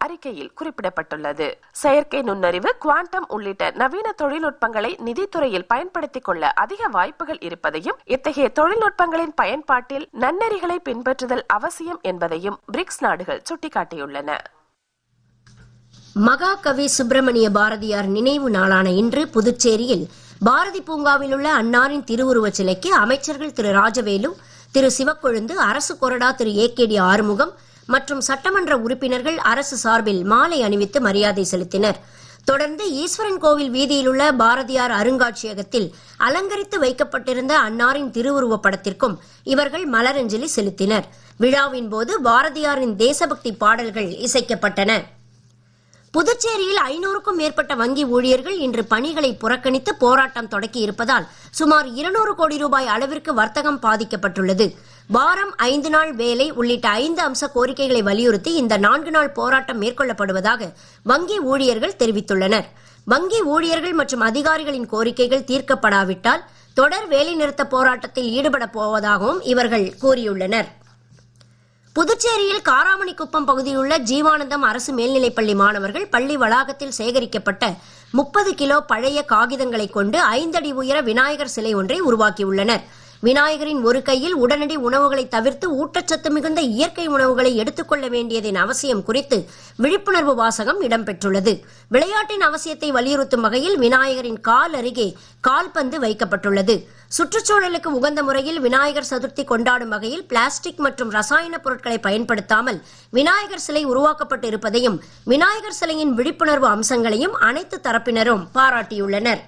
அறிக்கையில் குறிப்பிடப்பட்டுள்ளது செயற்கை நுண்ணறிவு குவாண்டம் உள்ளிட்ட நவீன தொழில்நுட்பங்களை நிதித்துறையில் பயன்படுத்திக் கொள்ள அதிக வாய்ப்புகள் இருப்பதையும் இத்தகைய தொழில்நுட்பங்களின் பயன்பாட்டில் நன்னெறிகளை பின்பற்றுதல் அவசியம் என்பதையும் பிரிக்ஸ் நாடுகள் சுட்டிக்காட்டியுள்ளன மகாகவி சுப்பிரமணிய பாரதியார் நினைவு நாளான இன்று புதுச்சேரியில் பாரதி பூங்காவில் உள்ள அன்னாரின் திருவுருவச் சிலைக்கு அமைச்சர்கள் திரு ராஜவேலு திரு சிவக்கொழுந்து அரசு கொறடா Thiru A K D Arumugam மற்றும் சட்டமன்ற உறுப்பினர்கள் அரசு சார்பில் மாலை அணிவித்து மரியாதை செலுத்தினர் தொடர்ந்து ஈஸ்வரன் கோவில் வீதியில் உள்ள பாரதியார் அருங்காட்சியகத்தில் அலங்கரித்து வைக்கப்பட்டிருந்த அன்னாரின் திருவுருவப் படத்திற்கும் இவர்கள் மலரஞ்சலி செலுத்தினர் விழாவின் போது பாரதியாரின் தேசபக்தி பாடல்கள் இசைக்கப்பட்டன புதுச்சேரியில் ஐநூறுக்கும் மேற்பட்ட வங்கி ஊழியர்கள் இன்று பணிகளை புறக்கணித்து போராட்டம் தொடக்கி இருப்பதால் சுமார் இருநூறு கோடி ரூபாய் அளவிற்கு வர்த்தகம் பாதிக்கப்பட்டுள்ளது வாரம் ஐந்து நாள் வேலை உள்ளிட்ட ஐந்து அம்ச கோரிக்கைகளை வலியுறுத்தி இந்த நான்கு நாள் போராட்டம் மேற்கொள்ளப்படுவதாக வங்கி ஊழியர்கள் தெரிவித்துள்ளனர் வங்கி ஊழியர்கள் மற்றும் அதிகாரிகளின் கோரிக்கைகள் தீர்க்கப்படாவிட்டால் தொடர் வேலைநிறுத்த போராட்டத்தில் ஈடுபடப் போவதாகவும் இவர்கள் கூறியுள்ளனர் புதுச்சேரியில் காராமணிக்குப்பம் பகுதியில் உள்ள ஜீவானந்தம் அரசு மேல்நிலைப்பள்ளி மாணவர்கள் பள்ளி வளாகத்தில் சேகரிக்கப்பட்ட முப்பது கிலோ பழைய காகிதங்களை கொண்டு ஐந்தடி உயர விநாயகர் சிலை ஒன்றை உருவாக்கியுள்ளனர் விநாயகரின் ஒரு கையில் உடனடி உணவுகளை தவிர்த்து ஊட்டச்சத்து மிகுந்த இயற்கை உணவுகளை எடுத்துக்கொள்ள வேண்டியதின் அவசியம் குறித்து விழிப்புணர்வு வாசகம் இடம்பெற்றுள்ளது விளையாட்டின் அவசியத்தை வலியுறுத்தும் வகையில் விநாயகரின் கால் அருகே கால்பந்து வைக்கப்பட்டுள்ளது சுற்றுச்சூழலுக்கு உகந்த முறையில் விநாயகர் சதுர்த்தி கொண்டாடும் வகையில் பிளாஸ்டிக் மற்றும் ரசாயன பொருட்களை பயன்படுத்தாமல் விநாயகர் சிலை உருவாக்கப்பட்டு இருப்பதையும் விநாயகர் சிலையின் விழிப்புணர்வு அம்சங்களையும் அனைத்து தரப்பினரும் பாராட்டியுள்ளனர்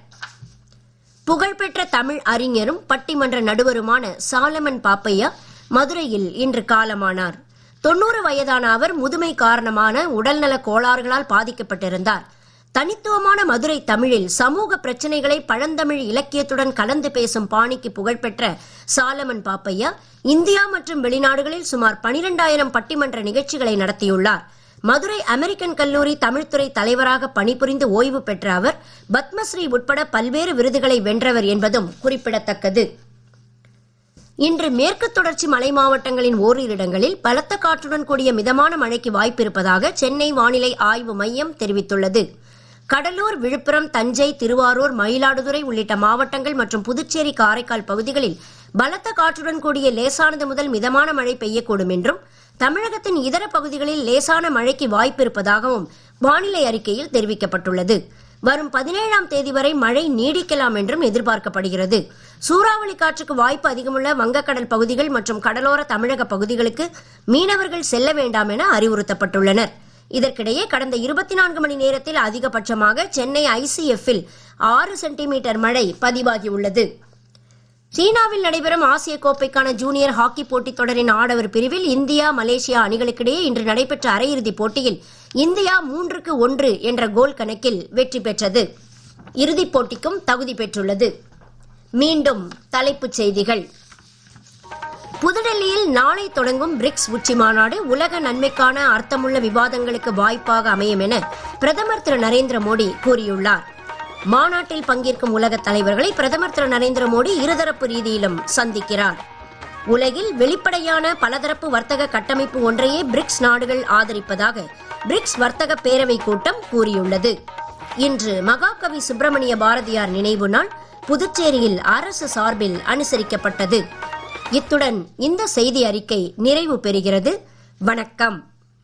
புகழ்பெற்ற தமிழ் அறிஞரும் பட்டிமன்ற நடுவருமான சாலமன் பாப்பையா மதுரையில் இன்று காலமானார் தொன்னூறு வயதான அவர் முதுமை காரணமான உடல்நல கோளாறுகளால் பாதிக்கப்பட்டிருந்தார் தனித்துவமான மதுரை தமிழில் சமூக பிரச்சனைகளை பழந்தமிழ் இலக்கியத்துடன் கலந்து பேசும் பாணிக்கு புகழ்பெற்ற சாலமன் பாப்பையா இந்தியா மற்றும் வெளிநாடுகளில் சுமார் பனிரெண்டாயிரம் பட்டிமன்ற நிகழ்ச்சிகளை நடத்தியுள்ளார் மதுரை அமெரிக்கன் கல்லூரி தமிழ்துறை தலைவராக பணிபுரிந்து ஓய்வு பெற்ற அவர் பத்மஸ்ரீ உட்பட பல்வேறு விருதுகளை வென்றவர் என்பதும் குறிப்பிடத்தக்கது இன்று மேற்கு தொடர்ச்சி மலை மாவட்டங்களின் ஓரிரு இடங்களில் பலத்த காற்றுடன் கூடிய மிதமான மழைக்கு வாய்ப்பிருப்பதாக சென்னை வானிலை ஆய்வு மையம் தெரிவித்துள்ளது கடலூர் விழுப்புரம் தஞ்சை திருவாரூர் மயிலாடுதுறை உள்ளிட்ட மாவட்டங்கள் மற்றும் புதுச்சேரி காரைக்கால் பகுதிகளில் பலத்த காற்றுடன் கூடிய லேசானது முதல் மிதமான மழை பெய்யக்கூடும் என்றும் தமிழகத்தின் இதர பகுதிகளில் லேசான மழைக்கு வாய்ப்பிருப்பதாகவும் வானிலை அறிக்கையில் தெரிவிக்கப்பட்டுள்ளது வரும் பதினேழாம் தேதி வரை மழை நீடிக்கலாம் என்றும் எதிர்பார்க்கப்படுகிறது சூறாவளி காற்றுக்கு வாய்ப்பு அதிகமுள்ள வங்கக்கடல் பகுதிகள் மற்றும் கடலோர தமிழக பகுதிகளுக்கு மீனவர்கள் செல்ல வேண்டாம் என அறிவுறுத்தப்பட்டுள்ளனர் இதற்கிடையே கடந்த இருபத்தி நான்கு மணி நேரத்தில் அதிகபட்சமாக சென்னை ஐசிஎஃப்பில் ஆறு சென்டிமீட்டர் மழை பதிவாகியுள்ளது சீனாவில் நடைபெறும் ஆசிய கோப்பைக்கான ஜூனியர் ஹாக்கி போட்டித் தொடரின் ஆடவர் பிரிவில் இந்தியா மலேசியா அணிகளுக்கிடையே இன்று நடைபெற்ற அரையிறுதிப் போட்டியில் இந்தியா மூன்றுக்கு ஒன்று என்ற கோல் கணக்கில் வெற்றி பெற்றது இறுதிப் போட்டிக்கும் தகுதி பெற்றுள்ளது மீண்டும் தலைப்புச் செய்திகள் புதுடெல்லியில் நாளை தொடங்கும் பிரிக்ஸ் உச்சி மாநாடு உலக நன்மைக்கான அர்த்தமுள்ள விவாதங்களுக்கு வாய்ப்பாக அமையும் என பிரதமர் திரு நரேந்திர மோடி கூறியுள்ளார் மாநாட்டில் பங்கேற்கும் உலக தலைவர்களை பிரதமர் திரு நரேந்திர மோடி இருதரப்பு ரீதியிலும் சந்திக்கிறார் உலகில் வெளிப்படையான பலதரப்பு வர்த்தக கட்டமைப்பு ஒன்றையே பிரிக்ஸ் நாடுகள் ஆதரிப்பதாக பிரிக்ஸ் வர்த்தக பேரவை கூட்டம் கூறியுள்ளது இன்று மகாகவி சுப்பிரமணிய பாரதியார் நினைவு நாள் புதுச்சேரியில் அரசு சார்பில் அனுசரிக்கப்பட்டது இத்துடன் இந்த செய்தி அறிக்கை நிறைவு பெறுகிறது வணக்கம்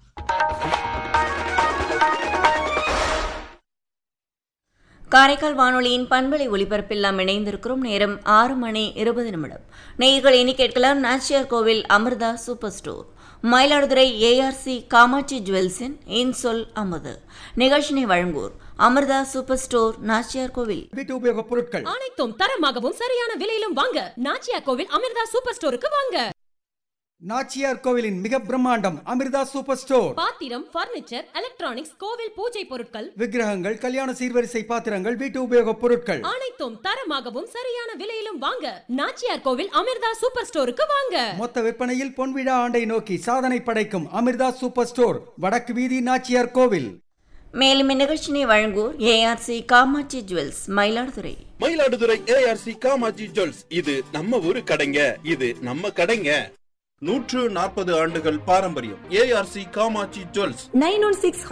காரைக்கால் வானொலியின் பண்பலை ஒலிபரப்பில் நாம் இணைந்திருக்கிறோம் நேரம் ஆறு மணி இருபது நிமிடம் நேயர்கள் இனி கேட்கலாம் Nachiyar Kovil Amirtha super store Mayiladuthurai ARC Kamatchi ஜுவல்ஸின் இன்சொல் அமுது நிகழ்ச்சினை வழங்குவோர் அமிர்தா சூப்பர் ஸ்டோர் நாச்சியார் கோவில் வீட்டு உபயோகப் பொருட்கள் அனைத்தும் தரமாகவும் சரியான விலையிலும் வாங்க நாச்சியா கோவில் அமிர்தா சூப்பர் ஸ்டோருக்கு வாங்க நாச்சியார் கோவிலின் மிக பிரம்மாண்டம் அமிர்தா சூப்பர் ஸ்டோர் பாத்திரம் பர்னிச்சர் எலக்ட்ரானிக்ஸ் கோவில் பூஜை பொருட்கள் விக்கிரகங்கள் கல்யாண சீர்வரிசை பாத்திரங்கள் வீட்டு உபயோகப் பொருட்கள் அனைத்தும் தரமாகவும் சரியான விலையிலும் வாங்க நாச்சியார் கோவில் அமிர்தா சூப்பர் ஸ்டோருக்கு வாங்க மொத்த விற்பனையில் பொன்விழா ஆண்டை நோக்கி சாதனை படைக்கும் அமிர்தா சூப்பர் ஸ்டோர் வடக்கு வீதி நாச்சியார் கோவில் மேலும் இந்நிகழ்ச்சினை வழங்குவோர் ARC Kamatchi jewels Mayiladuthurai Mayiladuthurai ARC Kamatchi jewels இது நம்ம ஊரு கடைங்க இது நம்ம கடைங்க நூற்று நாற்பது ஆண்டுகள் பாரம்பரியம் ARC Kamatchi jewels nine one six